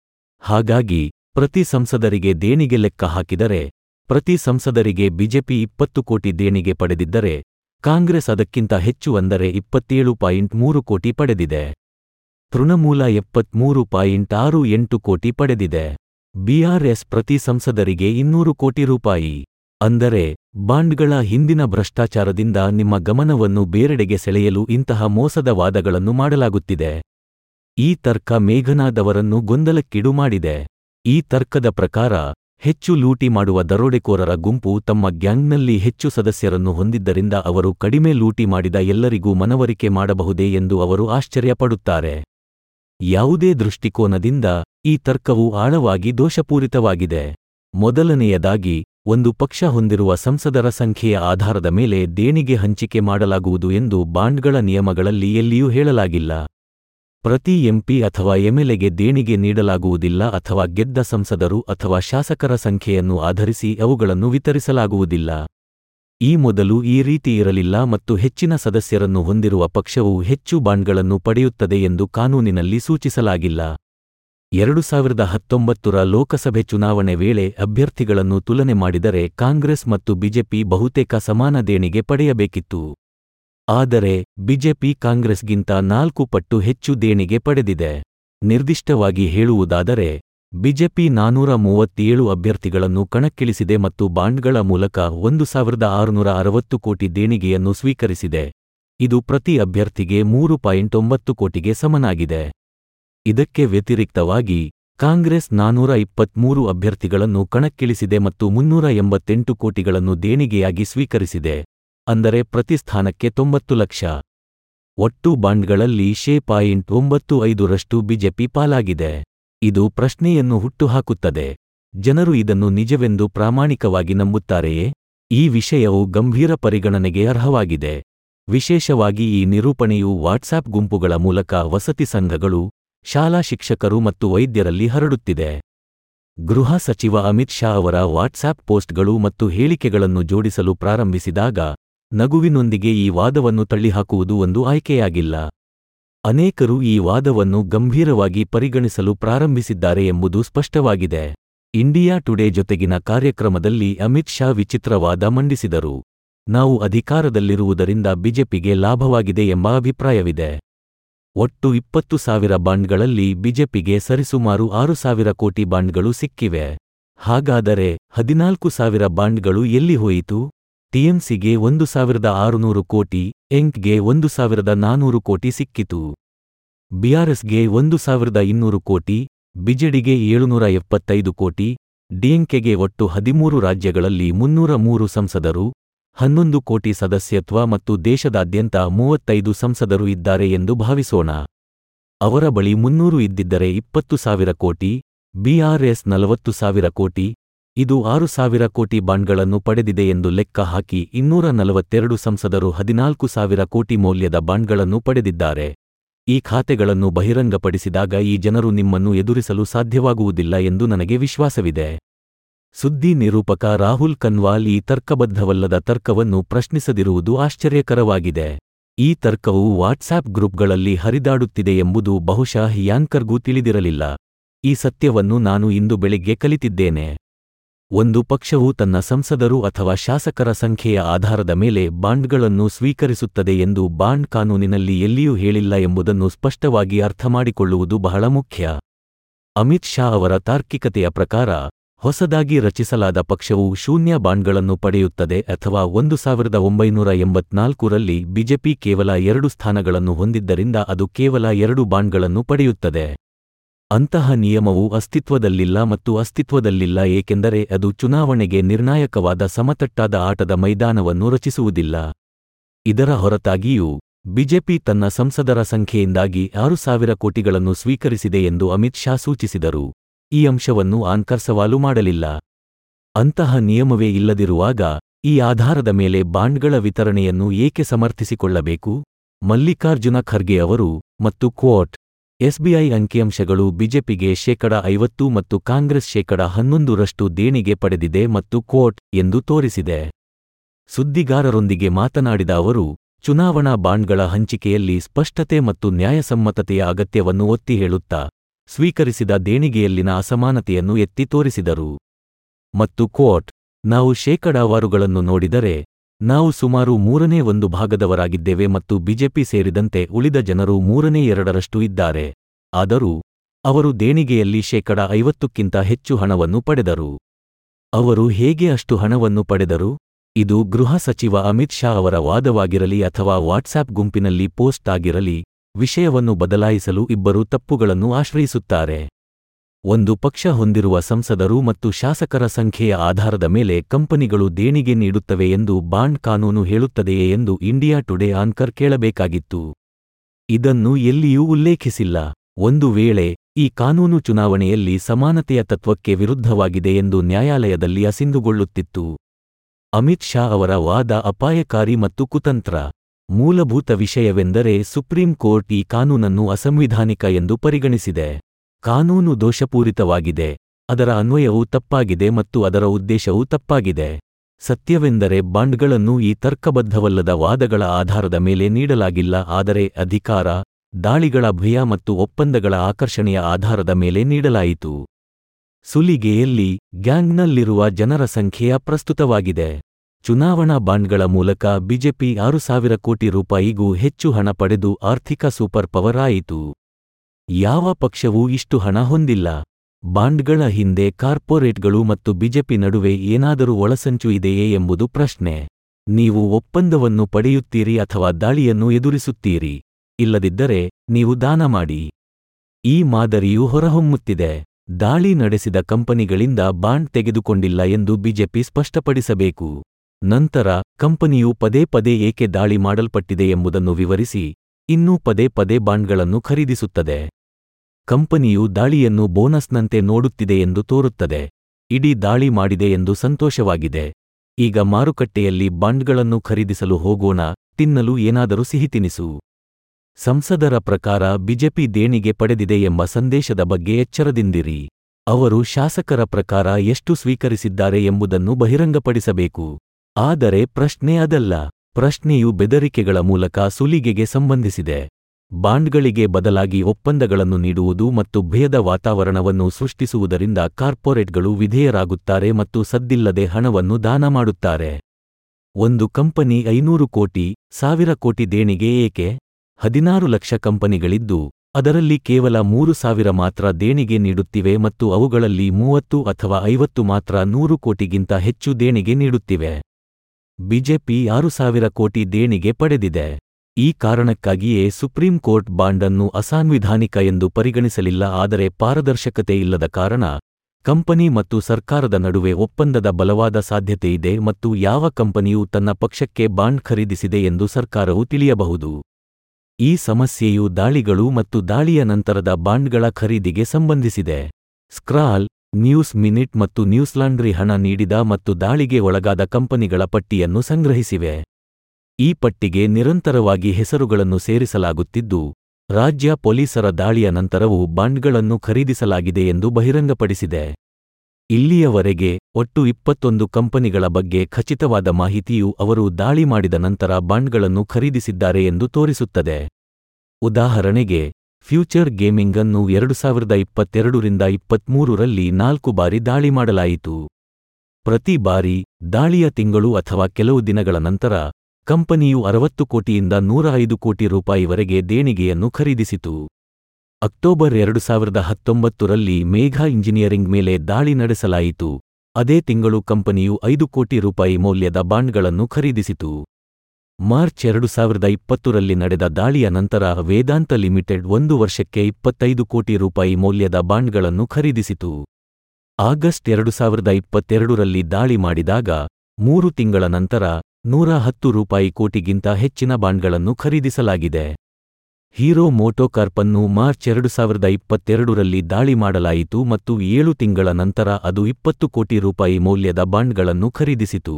ಹಾಗಾಗಿ ಪ್ರತಿ ಸಂಸದರಿಗೆ ದೇಣಿಗೆ ಲೆಕ್ಕ ಹಾಕಿದರೆ ಪ್ರತಿ ಸಂಸದರಿಗೆ ಬಿಜೆಪಿ ಇಪ್ಪತ್ತು ಕೋಟಿ ದೇಣಿಗೆ ಪಡೆದಿದ್ದರೆ ಕಾಂಗ್ರೆಸ್ ಅದಕ್ಕಿಂತ ಹೆಚ್ಚು ಅಂದರೆ ಇಪ್ಪತ್ತೇಳು ಪಾಯಿಂಟ್ ಮೂರು ಕೋಟಿ ಪಡೆದಿದೆ ತೃಣಮೂಲ ಎಪ್ಪತ್ಮೂರು ಪಾಯಿಂಟ್ ಆರು ಎಂಟು ಕೋಟಿ ಪಡೆದಿದೆ ಬಿಆರ್ಎಸ್ ಪ್ರತಿ ಸಂಸದರಿಗೆ ಇನ್ನೂರು ಕೋಟಿ ರೂಪಾಯಿ ಅಂದರೆ ಬಾಂಡ್ಗಳ ಹಿಂದಿನ ಭ್ರಷ್ಟಾಚಾರದಿಂದ ನಿಮ್ಮ ಗಮನವನ್ನು ಬೇರೆಡೆಗೆ ಸೆಳೆಯಲು ಇಂತಹ ಮೋಸದ ವಾದಗಳನ್ನು ಮಾಡಲಾಗುತ್ತಿದೆ ಈ ತರ್ಕ ಮೇಘನಾದವರನ್ನು ಗೊಂದಲಕ್ಕೀಡು ಮಾಡಿದೆ ಈ ತರ್ಕದ ಪ್ರಕಾರ ಹೆಚ್ಚು ಲೂಟಿ ಮಾಡುವ ದರೋಡೆಕೋರರ ಗುಂಪು ತಮ್ಮ ಗ್ಯಾಂಗ್ನಲ್ಲಿ ಹೆಚ್ಚು ಸದಸ್ಯರನ್ನು ಹೊಂದಿದ್ದರಿಂದ ಅವರು ಕಡಿಮೆ ಲೂಟಿ ಮಾಡಿದ ಎಲ್ಲರಿಗೂ ಮನವರಿಕೆ ಮಾಡಬಹುದೇ ಎಂದು ಅವರು ಆಶ್ಚರ್ಯಪಡುತ್ತಾರೆ ಯಾವುದೇ ದೃಷ್ಟಿಕೋನದಿಂದ ಈ ತರ್ಕವು ಆಳವಾಗಿ ದೋಷಪೂರಿತವಾಗಿದೆ ಮೊದಲನೆಯದಾಗಿ ಒಂದು ಪಕ್ಷ ಹೊಂದಿರುವ ಸಂಸದರ ಸಂಖ್ಯೆಯ ಆಧಾರದ ಮೇಲೆ ದೇಣಿಗೆ ಹಂಚಿಕೆ ಮಾಡಲಾಗುವುದು ಎಂದು ಬಾಂಡ್ಗಳ ನಿಯಮಗಳಲ್ಲಿ ಎಲ್ಲಿಯೂ ಹೇಳಲಾಗಿಲ್ಲ ಪ್ರತಿ ಎಂಪಿ ಅಥವಾ ಎಂಎಲ್ಎಗೆ ದೇಣಿಗೆ ನೀಡಲಾಗುವುದಿಲ್ಲ ಅಥವಾ ಗೆದ್ದ ಸಂಸದರು ಅಥವಾ ಶಾಸಕರ ಸಂಖ್ಯೆಯನ್ನು ಆಧರಿಸಿ ಅವುಗಳನ್ನು ವಿತರಿಸಲಾಗುವುದಿಲ್ಲ ಈ ಮೊದಲು ಈ ರೀತಿ ಇರಲಿಲ್ಲ ಮತ್ತು ಹೆಚ್ಚಿನ ಸದಸ್ಯರನ್ನು ಹೊಂದಿರುವ ಪಕ್ಷವು ಹೆಚ್ಚು ಬಾಂಡ್ಗಳನ್ನು ಪಡೆಯುತ್ತದೆ ಎಂದು ಕಾನೂನಿನಲ್ಲಿ ಸೂಚಿಸಲಾಗಿಲ್ಲ ಎರಡು ಸಾವಿರದ ಹತ್ತೊಂಬತ್ತರ ಲೋಕಸಭೆ ಚುನಾವಣೆ ವೇಳೆ ಅಭ್ಯರ್ಥಿಗಳನ್ನು ತುಲನೆ ಮಾಡಿದರೆ ಕಾಂಗ್ರೆಸ್ ಮತ್ತು ಬಿಜೆಪಿ ಬಹುತೇಕ ಸಮಾನ ದೇಣಿಗೆ ಪಡೆಯಬೇಕಿತ್ತು ಆದರೆ ಬಿಜೆಪಿ ಕಾಂಗ್ರೆಸ್ಗಿಂತ ನಾಲ್ಕು ಪಟ್ಟು ಹೆಚ್ಚು ದೇಣಿಗೆ ಪಡೆದಿದೆ ನಿರ್ದಿಷ್ಟವಾಗಿ ಹೇಳುವುದಾದರೆ ಬಿಜೆಪಿ ನಾನೂರ ಮೂವತ್ತೇಳು ಅಭ್ಯರ್ಥಿಗಳನ್ನು ಕಣಕ್ಕಿಳಿಸಿದೆ ಮತ್ತು ಬಾಂಡ್ಗಳ ಮೂಲಕ ಒಂದು ಸಾವಿರದ ಆರುನೂರ ಅರವತ್ತು ಕೋಟಿ ದೇಣಿಗೆಯನ್ನು ಸ್ವೀಕರಿಸಿದೆ ಇದು ಪ್ರತಿ ಅಭ್ಯರ್ಥಿಗೆ ಮೂರು ಪಾಯಿಂಟ್ ಒಂಬತ್ತು ಕೋಟಿಗೆ ಸಮನಾಗಿದೆ ಇದಕ್ಕೆ ವ್ಯತಿರಿಕ್ತವಾಗಿ ಕಾಂಗ್ರೆಸ್ ನಾನೂರ ಇಪ್ಪತ್ಮೂರು ಅಭ್ಯರ್ಥಿಗಳನ್ನು ಕಣಕ್ಕಿಳಿಸಿದೆ ಮತ್ತು ಮುನ್ನೂರ ಎಂಬತ್ತೆಂಟು ಕೋಟಿಗಳನ್ನು ದೇಣಿಗೆಯಾಗಿ ಸ್ವೀಕರಿಸಿದೆ ಅಂದರೆ ಪ್ರತಿ ಸ್ಥಾನಕ್ಕೆ ತೊಂಬತ್ತು ಲಕ್ಷ ಒಟ್ಟು ಬಾಂಡ್ಗಳಲ್ಲಿ ಶೇ ಪಾಯಿಂಟ್ ಒಂಬತ್ತು ಐದರಷ್ಟು ಬಿಜೆಪಿ ಪಾಲಾಗಿದೆ ಇದು ಪ್ರಶ್ನೆಯನ್ನು ಹುಟ್ಟುಹಾಕುತ್ತದೆ ಜನರು ಇದನ್ನು ನಿಜವೆಂದು ಪ್ರಾಮಾಣಿಕವಾಗಿ ನಂಬುತ್ತಾರೆಯೇ ಈ ವಿಷಯವು ಗಂಭೀರ ಪರಿಗಣನೆಗೆ ಅರ್ಹವಾಗಿದೆ ವಿಶೇಷವಾಗಿ ಈ ನಿರೂಪಣೆಯು ವಾಟ್ಸಾಪ್ ಗುಂಪುಗಳ ಮೂಲಕ ವಸತಿ ಸಂಘಗಳು ಶಾಲಾ ಶಿಕ್ಷಕರು ಮತ್ತು ವೈದ್ಯರಲ್ಲಿ ಹರಡುತ್ತಿದೆ ಗೃಹ ಸಚಿವ ಅಮಿತ್ ಶಾ ಅವರ ವಾಟ್ಸಾಪ್ ಪೋಸ್ಟ್ಗಳು ಮತ್ತು ಹೇಳಿಕೆಗಳನ್ನು ಜೋಡಿಸಲು ಪ್ರಾರಂಭಿಸಿದಾಗ ನಗುವಿನೊಂದಿಗೆ ಈ ವಾದವನ್ನು ತಳ್ಳಿಹಾಕುವುದು ಒಂದು ಆಯ್ಕೆಯಾಗಿಲ್ಲ ಅನೇಕರು ಈ ವಾದವನ್ನು ಗಂಭೀರವಾಗಿ ಪರಿಗಣಿಸಲು ಪ್ರಾರಂಭಿಸಿದ್ದಾರೆ ಎಂಬುದು ಸ್ಪಷ್ಟವಾಗಿದೆ ಇಂಡಿಯಾ ಟುಡೇ ಜೊತೆಗಿನ ಕಾರ್ಯಕ್ರಮದಲ್ಲಿ ಅಮಿತ್ ಶಾ ವಿಚಿತ್ರ ವಾದ ಮಂಡಿಸಿದರು ನಾವು ಅಧಿಕಾರದಲ್ಲಿರುವುದರಿಂದ ಬಿಜೆಪಿಗೆ ಲಾಭವಾಗಿದೆ ಎಂಬ ಅಭಿಪ್ರಾಯವಿದೆ ಒಟ್ಟು ಇಪ್ಪತ್ತು ಸಾವಿರ ಬಾಂಡ್ಗಳಲ್ಲಿ ಬಿಜೆಪಿಗೆ ಸರಿಸುಮಾರು ಆರು ಸಾವಿರ ಕೋಟಿ ಬಾಂಡ್ಗಳು ಸಿಕ್ಕಿವೆ ಹಾಗಾದರೆ ಹದಿನಾಲ್ಕು ಸಾವಿರ ಬಾಂಡ್ಗಳು ಎಲ್ಲಿ ಹೋಯಿತು ಟಿಎಂಸಿಗೆ ಒಂದು ಸಾವಿರದ ಆರುನೂರು ಕೋಟಿ ಎಂಕ್ಗೆ ಒಂದು ಸಾವಿರದ ನಾನೂರು ಕೋಟಿ ಸಿಕ್ಕಿತು ಬಿಆರ್ಎಸ್ಗೆ ಒಂದು ಸಾವಿರದ ಇನ್ನೂರು ಕೋಟಿ ಬಿಜೆಡಿಗೆ ಏಳುನೂರ ಎಪ್ಪತ್ತೈದು ಕೋಟಿ ಡಿಎಂಕೆಗೆ ಒಟ್ಟು ಹದಿಮೂರು ರಾಜ್ಯಗಳಲ್ಲಿ ಮುನ್ನೂರ ಮೂರು ಸಂಸದರು ಹನ್ನೊಂದು ಕೋಟಿ ಸದಸ್ಯತ್ವ ಮತ್ತು ದೇಶದಾದ್ಯಂತ ಮೂವತ್ತೈದು ಸಂಸದರು ಇದ್ದಾರೆ ಎಂದು ಭಾವಿಸೋಣ ಅವರ ಬಳಿ ಮುನ್ನೂರು ಇದ್ದಿದ್ದರೆ ಇಪ್ಪತ್ತು ಸಾವಿರ ಕೋಟಿ ಬಿಆರ್ಎಸ್ ನಲವತ್ತು ಸಾವಿರ ಕೋಟಿ ಇದು ಆರು ಸಾವಿರ ಕೋಟಿ ಬಾಂಡ್ಗಳನ್ನು ಪಡೆದಿದೆ ಎಂದು ಲೆಕ್ಕ ಹಾಕಿ ಇನ್ನೂರ ನಲವತ್ತೆರಡು ಸಂಸದರು ಹದಿನಾಲ್ಕು ಸಾವಿರ ಕೋಟಿ ಮೌಲ್ಯದ ಬಾಂಡ್ಗಳನ್ನು ಪಡೆದಿದ್ದಾರೆ ಈ ಖಾತೆಗಳನ್ನು ಬಹಿರಂಗಪಡಿಸಿದಾಗ ಈ ಜನರು ನಿಮ್ಮನ್ನು ಎದುರಿಸಲು ಸಾಧ್ಯವಾಗುವುದಿಲ್ಲ ಎಂದು ನನಗೆ ವಿಶ್ವಾಸವಿದೆ ಸುದ್ದಿ ನಿರೂಪಕ ರಾಹುಲ್ ಕನ್ವಾಲ್ ಈ ತರ್ಕಬದ್ಧವಲ್ಲದ ತರ್ಕವನ್ನು ಪ್ರಶ್ನಿಸದಿರುವುದು ಆಶ್ಚರ್ಯಕರವಾಗಿದೆ ಈ ತರ್ಕವು ವಾಟ್ಸಾಪ್ ಗ್ರೂಪ್ಗಳಲ್ಲಿ ಹರಿದಾಡುತ್ತಿದೆ ಎಂಬುದು ಬಹುಶಃ ಯಾಂಕರ್ಗೂ ತಿಳಿದಿರಲಿಲ್ಲ ಈ ಸತ್ಯವನ್ನು ನಾನು ಇಂದು ಬೆಳಿಗ್ಗೆ ಕಲಿತಿದ್ದೇನೆ ಒಂದು ಪಕ್ಷವು ತನ್ನ ಸಂಸದರು ಅಥವಾ ಶಾಸಕರ ಸಂಖ್ಯೆಯ ಆಧಾರದ ಮೇಲೆ ಬಾಂಡ್ಗಳನ್ನು ಸ್ವೀಕರಿಸುತ್ತದೆ ಎಂದು ಬಾಂಡ್ ಕಾನೂನಿನಲ್ಲಿ ಎಲ್ಲಿಯೂ ಹೇಳಿಲ್ಲ ಎಂಬುದನ್ನು ಸ್ಪಷ್ಟವಾಗಿ ಅರ್ಥಮಾಡಿಕೊಳ್ಳುವುದು ಬಹಳ ಮುಖ್ಯ ಅಮಿತ್ ಶಾ ಅವರ ತಾರ್ಕಿಕತೆಯ ಪ್ರಕಾರ ಹೊಸದಾಗಿ ರಚಿಸಲಾದ ಪಕ್ಷವು ಶೂನ್ಯ ಬಾಂಡ್ಗಳನ್ನು ಪಡೆಯುತ್ತದೆ ಅಥವಾ ಒಂದು ಸಾವಿರದ ಒಂಬೈನೂರ ಎಂಬತ್ನಾಲ್ಕರಲ್ಲಿ ಬಿಜೆಪಿ ಕೇವಲ ಎರಡು ಸ್ಥಾನಗಳನ್ನು ಹೊಂದಿದ್ದರಿಂದ ಅದು ಕೇವಲ ಎರಡು ಬಾಂಡ್ಗಳನ್ನು ಪಡೆಯುತ್ತದೆ ಅಂತಹ ನಿಯಮವು ಅಸ್ತಿತ್ವದಲ್ಲಿಲ್ಲ ಮತ್ತು ಅಸ್ತಿತ್ವದಲ್ಲಿಲ್ಲ ಏಕೆಂದರೆ ಅದು ಚುನಾವಣೆಗೆ ನಿರ್ಣಾಯಕವಾದ ಸಮತಟ್ಟಾದ ಆಟದ ಮೈದಾನವನ್ನು ರಚಿಸುವುದಿಲ್ಲ ಇದರ ಹೊರತಾಗಿಯೂ ಬಿಜೆಪಿ ತನ್ನ ಸಂಸದರ ಸಂಖ್ಯೆಯಿಂದಾಗಿ ಆರು ಸಾವಿರ ಕೋಟಿಗಳನ್ನು ಸ್ವೀಕರಿಸಿದೆ ಎಂದು ಅಮಿತ್ ಶಾ ಸೂಚಿಸಿದರು ಈ ಅಂಶವನ್ನು ಆನ್ಕರ್ ಸವಾಲು ಮಾಡಲಿಲ್ಲ ಅಂತಹ ನಿಯಮವೇ ಇಲ್ಲದಿರುವಾಗ ಈ ಆಧಾರದ ಮೇಲೆ ಬಾಂಡ್ಗಳ ವಿತರಣೆಯನ್ನು ಏಕೆ ಸಮರ್ಥಿಸಿಕೊಳ್ಳಬೇಕು ಮಲ್ಲಿಕಾರ್ಜುನ ಖರ್ಗೆ ಅವರು ಮತ್ತು ಕ್ವೋಟ್ ಎಸ್ಬಿಐ ಅಂಕಿಅಂಶಗಳು ಬಿಜೆಪಿಗೆ ಶೇಕಡ ಐವತ್ತು ಮತ್ತು ಕಾಂಗ್ರೆಸ್ ಶೇಕಡ ಹನ್ನೊಂದರಷ್ಟು ದೇಣಿಗೆ ಪಡೆದಿದೆ ಮತ್ತು ಕ್ವೋಟ್ ಎಂದು ತೋರಿಸಿದೆ ಸುದ್ದಿಗಾರರೊಂದಿಗೆ ಮಾತನಾಡಿದ ಅವರು ಚುನಾವಣಾ ಬಾಂಡ್ಗಳ ಹಂಚಿಕೆಯಲ್ಲಿ ಸ್ಪಷ್ಟತೆ ಮತ್ತು ನ್ಯಾಯಸಮ್ಮತತೆಯ ಅಗತ್ಯವನ್ನು ಒತ್ತಿ ಹೇಳುತ್ತಾ ಸ್ವೀಕರಿಸಿದ ದೇಣಿಗೆಯಲ್ಲಿನ ಅಸಮಾನತೆಯನ್ನು ಎತ್ತಿ ತೋರಿಸಿದರು ಮತ್ತು ಕೋಟ್ ನಾವು ಶೇಕಡಾವಾರುಗಳನ್ನು ನೋಡಿದರೆ ನಾವು ಸುಮಾರು ಮೂರನೇ ಒಂದು ಭಾಗದವರಾಗಿದ್ದೇವೆ ಮತ್ತು ಬಿಜೆಪಿ ಸೇರಿದಂತೆ ಉಳಿದ ಜನರು ಮೂರನೇ ಎರಡರಷ್ಟು ಇದ್ದಾರೆ ಆದರೂ ಅವರು ದೇಣಿಗೆಯಲ್ಲಿ ಶೇಕಡ ಐವತ್ತಕ್ಕಿಂತ ಹೆಚ್ಚು ಹಣವನ್ನು ಪಡೆದರು ಅವರು ಹೇಗೆ ಅಷ್ಟು ಹಣವನ್ನು ಪಡೆದರು ಇದು ಗೃಹ ಸಚಿವ ಅಮಿತ್ ಶಾ ಅವರ ವಾದವಾಗಿರಲಿ ಅಥವಾ ವಾಟ್ಸ್ಆಪ್ ಗುಂಪಿನಲ್ಲಿ ಪೋಸ್ಟ್ ಆಗಿರಲಿ ವಿಷಯವನ್ನು ಬದಲಾಯಿಸಲು ಇಬ್ಬರು ತಪ್ಪುಗಳನ್ನು ಆಶ್ರಯಿಸುತ್ತಾರೆ ಒಂದು ಪಕ್ಷ ಹೊಂದಿರುವ ಸಂಸದರು ಮತ್ತು ಶಾಸಕರ ಸಂಖ್ಯೆಯ ಆಧಾರದ ಮೇಲೆ ಕಂಪನಿಗಳು ದೇಣಿಗೆ ನೀಡುತ್ತವೆ ಎಂದು ಬಾಂಡ್ ಕಾನೂನು ಹೇಳುತ್ತದೆಯೇ ಎಂದು ಇಂಡಿಯಾ ಟುಡೇ ಆನ್ಕರ್ ಕೇಳಬೇಕಾಗಿತ್ತು ಇದನ್ನು ಎಲ್ಲಿಯೂ ಉಲ್ಲೇಖಿಸಿಲ್ಲ ಒಂದು ವೇಳೆ ಈ ಕಾನೂನು ಚುನಾವಣೆಯಲ್ಲಿ ಸಮಾನತೆಯ ತತ್ವಕ್ಕೆ ವಿರುದ್ಧವಾಗಿದೆ ಎಂದು ನ್ಯಾಯಾಲಯದಲ್ಲಿ ಅಸಿಂದುಗೊಳ್ಳುತ್ತಿತ್ತು ಅಮಿತ್ ಶಾ ಅವರ ವಾದ ಅಪಾಯಕಾರಿ ಮತ್ತು ಕುತಂತ್ರ ಮೂಲಭೂತ ವಿಷಯವೆಂದರೆ ಸುಪ್ರೀಂ ಕೋರ್ಟ್ ಈ ಕಾನೂನನ್ನು ಅಸಂವಿಧಾನಿಕ ಎಂದು ಪರಿಗಣಿಸಿದೆ ಕಾನೂನು ದೋಷಪೂರಿತವಾಗಿದೆ ಅದರ ಅನ್ವಯವು ತಪ್ಪಾಗಿದೆ ಮತ್ತು ಅದರ ಉದ್ದೇಶವೂ ತಪ್ಪಾಗಿದೆ ಸತ್ಯವೆಂದರೆ ಬಾಂಡ್ಗಳನ್ನು ಈ ತರ್ಕಬದ್ಧವಲ್ಲದ ವಾದಗಳ ಆಧಾರದ ಮೇಲೆ ನೀಡಲಾಗಿಲ್ಲ ಆದರೆ ಅಧಿಕಾರ ದಾಳಿಗಳ ಭಯ ಮತ್ತು ಒಪ್ಪಂದಗಳ ಆಕರ್ಷಣೆಯ ಆಧಾರದ ಮೇಲೆ ನೀಡಲಾಯಿತು ಸುಲಿಗೆಯಲ್ಲಿ ಗ್ಯಾಂಗ್ನಲ್ಲಿರುವ ಜನರ ಸಂಖ್ಯೆಯ ಪ್ರಸ್ತುತವಾಗಿದೆ ಚುನಾವಣಾ ಬಾಂಡ್ಗಳ ಮೂಲಕ ಬಿಜೆಪಿ ಆರು ಸಾವಿರ ಕೋಟಿ ರೂಪಾಯಿಗೂ ಹೆಚ್ಚು ಹಣ ಪಡೆದು ಆರ್ಥಿಕ ಸೂಪರ್ ಪವರ್ ಆಯಿತು ಯಾವ ಪಕ್ಷವೂ ಇಷ್ಟು ಹಣ ಹೊಂದಿಲ್ಲ ಬಾಂಡ್ಗಳ ಹಿಂದೆ ಕಾರ್ಪೊರೇಟ್ಗಳು ಮತ್ತು ಬಿಜೆಪಿ ನಡುವೆ ಏನಾದರೂ ಒಳಸಂಚು ಇದೆಯೇ ಎಂಬುದು ಪ್ರಶ್ನೆ ನೀವು ಒಪ್ಪಂದವನ್ನು ಪಡೆಯುತ್ತೀರಿ ಅಥವಾ ದಾಳಿಯನ್ನು ಎದುರಿಸುತ್ತೀರಿ ಇಲ್ಲದಿದ್ದರೆ ನೀವು ದಾನ ಮಾಡಿ ಈ ಮಾದರಿಯು ಹೊರಹೊಮ್ಮುತ್ತಿದೆ ದಾಳಿ ನಡೆಸಿದ ಕಂಪನಿಗಳಿಂದ ಬಾಂಡ್ ತೆಗೆದುಕೊಂಡಿಲ್ಲ ಎಂದು ಬಿಜೆಪಿ ಸ್ಪಷ್ಟಪಡಿಸಬೇಕು ನಂತರ ಕಂಪನಿಯು ಪದೇ ಪದೇ ಏಕೆ ದಾಳಿ ಮಾಡಲ್ಪಟ್ಟಿದೆ ಎಂಬುದನ್ನು ವಿವರಿಸಿ ಇನ್ನೂ ಪದೇ ಪದೇ ಬಾಂಡ್ಗಳನ್ನು ಖರೀದಿಸುತ್ತದೆ ಕಂಪನಿಯು ದಾಳಿಯನ್ನು ಬೋನಸ್ನಂತೆ ನೋಡುತ್ತಿದೆ ಎಂದು ತೋರುತ್ತದೆ ಇಡೀ ದಾಳಿ ಮಾಡಿದೆ ಎಂದು ಸಂತೋಷವಾಗಿದೆ ಈಗ ಮಾರುಕಟ್ಟೆಯಲ್ಲಿ ಬಾಂಡ್ಗಳನ್ನು ಖರೀದಿಸಲು ಹೋಗೋಣ ತಿನ್ನಲು ಏನಾದರೂ ಸಿಹಿ ತಿನಿಸು ಸಂಸದರ ಪ್ರಕಾರ ಬಿಜೆಪಿ ದೇಣಿಗೆ ಪಡೆದಿದೆ ಎಂಬ ಸಂದೇಶದ ಬಗ್ಗೆ ಎಚ್ಚರದಿಂದಿರಿ ಅವರು ಶಾಸಕರ ಪ್ರಕಾರ ಎಷ್ಟು ಸ್ವೀಕರಿಸಿದ್ದಾರೆ ಎಂಬುದನ್ನು ಬಹಿರಂಗಪಡಿಸಬೇಕು ಆದರೆ ಪ್ರಶ್ನೆ ಅದಲ್ಲ ಪ್ರಶ್ನೆಯು ಬೆದರಿಕೆಗಳ ಮೂಲಕ ಸುಲಿಗೆಗೆ ಸಂಬಂಧಿಸಿದೆ ಬಾಂಡ್ಗಳಿಗೆ ಬದಲಾಗಿ ಒಪ್ಪಂದಗಳನ್ನು ನೀಡುವುದು ಮತ್ತು ಭಯದ ವಾತಾವರಣವನ್ನು ಸೃಷ್ಟಿಸುವುದರಿಂದ ಕಾರ್ಪೊರೇಟ್ಗಳು ವಿಧೇಯರಾಗುತ್ತಾರೆ ಮತ್ತು ಸದ್ದಿಲ್ಲದೆ ಹಣವನ್ನು ದಾನ ಮಾಡುತ್ತಾರೆ ಒಂದು ಕಂಪನಿ ಐನೂರು ಕೋಟಿ ಸಾವಿರ ಕೋಟಿ ದೇಣಿಗೆ ಏಕೆ ಹದಿನಾರು ಲಕ್ಷ ಕಂಪನಿಗಳಿದ್ದು ಅದರಲ್ಲಿ ಕೇವಲ ಮೂರು ಸಾವಿರ ಮಾತ್ರ ದೇಣಿಗೆ ನೀಡುತ್ತಿವೆ ಮತ್ತು ಅವುಗಳಲ್ಲಿ ಮೂವತ್ತು ಅಥವಾ ಐವತ್ತು ಮಾತ್ರ ನೂರು ಕೋಟಿಗಿಂತ ಹೆಚ್ಚು ದೇಣಿಗೆ ನೀಡುತ್ತಿವೆ ಬಿಜೆಪಿ ಆರು ಸಾವಿರ ಕೋಟಿ ದೇಣಿಗೆ ಪಡೆದಿದೆ ಈ ಕಾರಣಕ್ಕಾಗಿಯೇ ಸುಪ್ರೀಂ ಕೋರ್ಟ್ ಬಾಂಡ್ ಅನ್ನು ಅಸಾಂವಿಧಾನಿಕ ಎಂದು ಪರಿಗಣಿಸಲಿಲ್ಲ ಆದರೆ ಪಾರದರ್ಶಕತೆ ಇಲ್ಲದ ಕಾರಣ ಕಂಪನಿ ಮತ್ತು ಸರ್ಕಾರದ ನಡುವೆ ಒಪ್ಪಂದದ ಬಲವಾದ ಸಾಧ್ಯತೆಯಿದೆ ಮತ್ತು ಯಾವ ಕಂಪನಿಯು ತನ್ನ ಪಕ್ಷಕ್ಕೆ ಬಾಂಡ್ ಖರೀದಿಸಿದೆ ಎಂದು ಸರ್ಕಾರವು ತಿಳಿಯಬಹುದು ಈ ಸಮಸ್ಯೆಯು ದಾಳಿಗಳು ಮತ್ತು ದಾಳಿಯ ನಂತರದ ಬಾಂಡ್ಗಳ ಖರೀದಿಗೆ ಸಂಬಂಧಿಸಿದೆ ಸ್ಕ್ರಾಲ್ ನ್ಯೂಸ್ ಮಿನಿಟ್ ಮತ್ತು ನ್ಯೂಸ್ಲಾಂಡ್ರಿ ಹಣ ನೀಡಿದ ಮತ್ತು ದಾಳಿಗೆ ಒಳಗಾದ ಕಂಪನಿಗಳ ಪಟ್ಟಿಯನ್ನು ಸಂಗ್ರಹಿಸಿವೆ ಈ ಪಟ್ಟಿಗೆ ನಿರಂತರವಾಗಿ ಹೆಸರುಗಳನ್ನು ಸೇರಿಸಲಾಗುತ್ತಿದ್ದು ರಾಜ್ಯ ಪೊಲೀಸರ ದಾಳಿಯ ನಂತರವೂ ಬಾಂಡ್ಗಳನ್ನು ಖರೀದಿಸಲಾಗಿದೆ ಎಂದು ಬಹಿರಂಗಪಡಿಸಿದೆ ಇಲ್ಲಿಯವರೆಗೆ ಒಟ್ಟು ಇಪ್ಪತ್ತೊಂದು ಕಂಪನಿಗಳ ಬಗ್ಗೆ ಖಚಿತವಾದ ಮಾಹಿತಿಯು ಅವರು ದಾಳಿ ಮಾಡಿದ ನಂತರ ಬಾಂಡ್ಗಳನ್ನು ಖರೀದಿಸಿದ್ದಾರೆ ಎಂದು ತೋರಿಸುತ್ತದೆ ಉದಾಹರಣೆಗೆ ಫ್ಯೂಚರ್ ಗೇಮಿಂಗ್ ಅನ್ನು ಎರಡು ಸಾವಿರದ ಇಪ್ಪತ್ತೆರಡರಿಂದ ಇಪ್ಪತ್ಮೂರರಲ್ಲಿ ನಾಲ್ಕು ಬಾರಿ ದಾಳಿ ಮಾಡಲಾಯಿತು ಪ್ರತಿ ಬಾರಿ ದಾಳಿಯ ತಿಂಗಳು ಅಥವಾ ಕೆಲವು ದಿನಗಳ ನಂತರ ಕಂಪನಿಯು ಅರವತ್ತು ಕೋಟಿಯಿಂದ ನೂರ ಐದು ಕೋಟಿ ರೂಪಾಯಿವರೆಗೆ ದೇಣಿಗೆಯನ್ನು ಖರೀದಿಸಿತು ಅಕ್ಟೋಬರ್ ಎರಡು ಸಾವಿರದ ಹತ್ತೊಂಬತ್ತರಲ್ಲಿ ಮೇಘಾ ಇಂಜಿನಿಯರಿಂಗ್ ಮೇಲೆ ದಾಳಿ ನಡೆಸಲಾಯಿತು ಅದೇ ತಿಂಗಳು ಕಂಪನಿಯು ಐದು ಕೋಟಿ ರೂಪಾಯಿ ಮೌಲ್ಯದ ಬಾಂಡ್ಗಳನ್ನು ಖರೀದಿಸಿತು ಮಾರ್ಚ್ ಎರಡು ಸಾವಿರದ ಇಪ್ಪತ್ತರಲ್ಲಿ ನಡೆದ ದಾಳಿಯ ನಂತರ ವೇದಾಂತ ಲಿಮಿಟೆಡ್ ಒಂದು ವರ್ಷಕ್ಕೆ ಇಪ್ಪತ್ತೈದು ಕೋಟಿ ರೂಪಾಯಿ ಮೌಲ್ಯದ ಬಾಂಡ್ಗಳನ್ನು ಖರೀದಿಸಿತು ಆಗಸ್ಟ್ ಎರಡು ಸಾವಿರದ ಇಪ್ಪತ್ತೆರಡರಲ್ಲಿ ದಾಳಿ ಮಾಡಿದಾಗ ಮೂರು ತಿಂಗಳ ನಂತರ ನೂರ ಹತ್ತು ರೂಪಾಯಿ ಕೋಟಿಗಿಂತ ಹೆಚ್ಚಿನ ಬಾಂಡ್ಗಳನ್ನು ಖರೀದಿಸಲಾಗಿದೆ ಹೀರೋ ಮೋಟೋಕಾರ್ಪನ್ನು ಮಾರ್ಚ್ ಎರಡು ಸಾವಿರದ ಇಪ್ಪತ್ತೆರಡರಲ್ಲಿ ದಾಳಿ ಮಾಡಲಾಯಿತು ಮತ್ತು ಏಳು ತಿಂಗಳ ನಂತರ ಅದು ಇಪ್ಪತ್ತು ಕೋಟಿ ರೂಪಾಯಿ ಮೌಲ್ಯದ ಬಾಂಡ್ಗಳನ್ನು ಖರೀದಿಸಿತು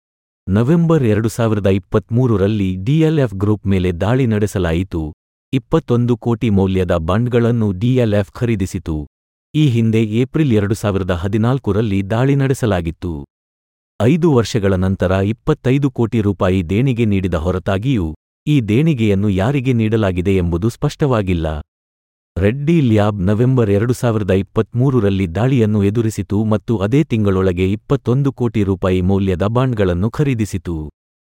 ನವೆಂಬರ್ ಎರಡು ಸಾವಿರದ ಇಪ್ಪತ್ಮೂರರಲ್ಲಿ ಡಿಎಲ್ಎಫ್ ಗ್ರೂಪ್ ಮೇಲೆ ದಾಳಿ ನಡೆಸಲಾಯಿತು ಇಪ್ಪತ್ತೊಂದು ಕೋಟಿ ಮೌಲ್ಯದ ಬಾಂಡ್ಗಳನ್ನು ಡಿಎಲ್ಎಫ್ ಖರೀದಿಸಿತು ಈ ಹಿಂದೆ ಏಪ್ರಿಲ್ ಎರಡು ಸಾವಿರದ ಹದಿನಾಲ್ಕರಲ್ಲಿ ದಾಳಿ ನಡೆಸಲಾಗಿತ್ತು ಐದು ವರ್ಷಗಳ ನಂತರ ಇಪ್ಪತ್ತೈದು ಕೋಟಿ ರೂಪಾಯಿ ದೇಣಿಗೆ ನೀಡಿದ ಹೊರತಾಗಿಯೂ ಈ ದೇಣಿಗೆಯನ್ನು ಯಾರಿಗೆ ನೀಡಲಾಗಿದೆ ಎಂಬುದು ಸ್ಪಷ್ಟವಾಗಿಲ್ಲ ರೆಡ್ಡಿ ಲ್ಯಾಬ್ ನವೆಂಬರ್ ಎರಡು ಸಾವಿರದ ಇಪ್ಪತ್ಮೂರರಲ್ಲಿ ದಾಳಿಯನ್ನು ಎದುರಿಸಿತು ಮತ್ತು ಅದೇ ತಿಂಗಳೊಳಗೆ ಇಪ್ಪತ್ತೊಂದು ಕೋಟಿ ರೂಪಾಯಿ ಮೌಲ್ಯದ ಬಾಂಡ್ಗಳನ್ನು ಖರೀದಿಸಿತು